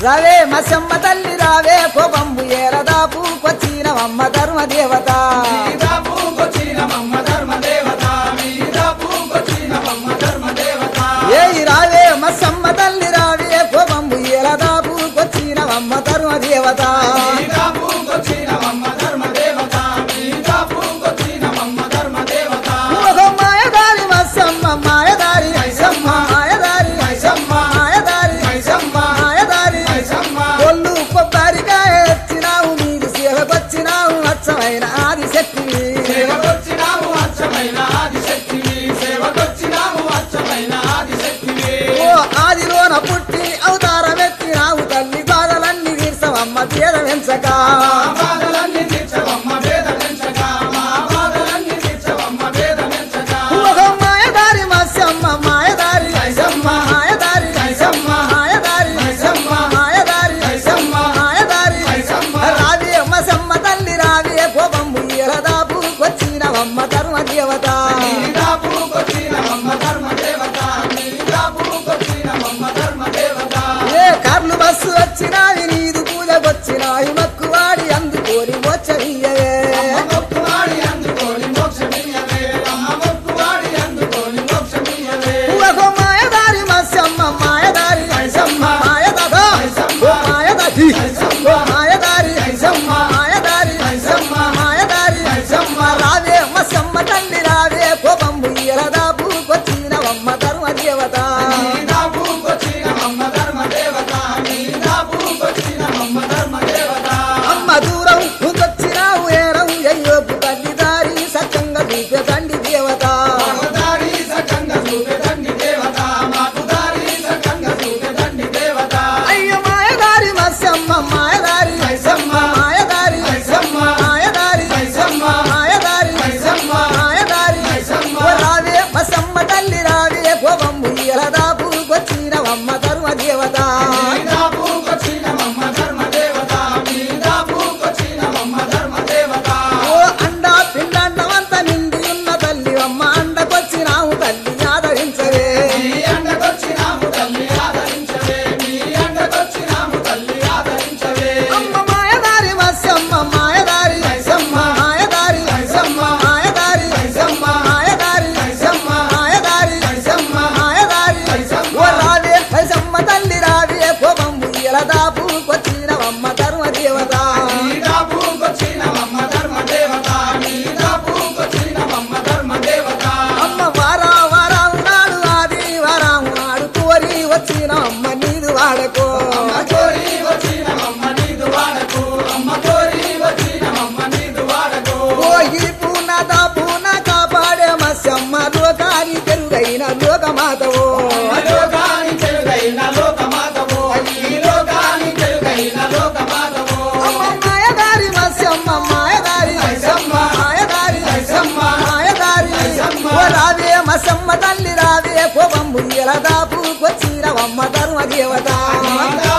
రావే మసమ్మ తల్లి రావే కోపంబు ఏరదాపు కొచ్చినవమ్మ ధర్మ దేవత ఏయ్ రావే మసమ్మ తల్లి రావే కోపంబు ఏరదాపు కొచ్చినవమ్మ ధర్మ దేవత ఒక మాయదారి మసమ్మ మాయదారి ఐసమ్మ మాయదారి ఐసమ్మ మాయదారి ఐసమ్మ మాయదారి ఒళ్ళు కొబ్బరికాయ వచ్చినావు నీకు సేవకొచ్చినావు అచ్చమైన ఆది శక్తి ఓ ఆదిలోన పుట్టి అవతారం ఎత్తినావు తల్లి బాధలన్నీ తీర్చవమ్మ తీర వెంచక ఒక మాయదారి మత్స్యమ్మ మాయదారి ఐసమ్మ మాయదారి ఐసమ్మ మాయదారి ఐసమ్మ మాయదారి ఐసమ్మ మాయదారి రావి మసమ్మ తల్లి రావి కోపమ్ము ఎరదాపు వచ్చినవమ్మ ధర్మ దేవత ఏ కార్లు బస్సు వచ్చినావి నీదు పూజకొచ్చినావి మక్కువాడి అందుకోరి వచ్చనియవే ఒక మాయదారి మత్స్యమ్మ మాయదారి ఐసమ్మ మాయదాద ఓ మాయదారి ఓ మాయదారి ఐసమ్మ మాయదారి ఐసమ్మ మాయదారి ఐసమ్మ రావే మత్స్యమ్మ తల్లి రావే కోపంబు ఎలదాపు కొచ్చినవమ్మ ధర్మ దేవత అమ్మ దూరం నువ్వొచ్చినావు ఏరం అయ్యోపు తల్లి దారి సత్యంగా చూపే తండ్రి దేవత అయ్య మాయదారి మత్స్యమ్మ మాయదారి ఐసమ్మ మాయదారి ఐసమ్మ మాయదారి ఐసమ్మ మాయదారి ఐసమ్మ మాయదారి ఐసమ్మ రావే మసమ్మ తల్లి రావే కోపమ్ము ఎలదాపు వచ్చినవమ్మ ధర్మ దేవత ఓ అండ పిండండమంత నిండి ఉన్న తల్లి అమ్మ అండకొచ్చినావు తల్లి ఆదరించవే అమ్మ మాయదారి మత్స్యమ్మ మాయదారి ఐసమ్మ మాయదారి ఐసమ్మ మాయదారి ఐసమ్మ మాయదారి ఐసమ్మ మాయదారి ఐసమ్మ మాయదారి ఓ రావే ఐసమ్మ తల్లి రావే కోపంబు ఎలదాపు కొచ్చినవమ్మ ధర్మ దేవత అమ్మ వారా వారావు నాడు ఆది వారావు నాడు కోరి వచ్చిన అమ్మ నీదు వాడకో ఓ ఈ పూనద పూన కాపాడే మత్స్యమ్మ లోకాని తెరుగైన లోకమాతవో అమ్మ మాయదారి మత్స్యమ్మ మాయదారి ఐసమ్మ మాయదారి ఐసమ్మ మాయదారి ఓ రావే మసమ్మ తల్లి రావే కోపంబు ఎలదాపు కొచ్చినవమ్మ ధర్మ దేవత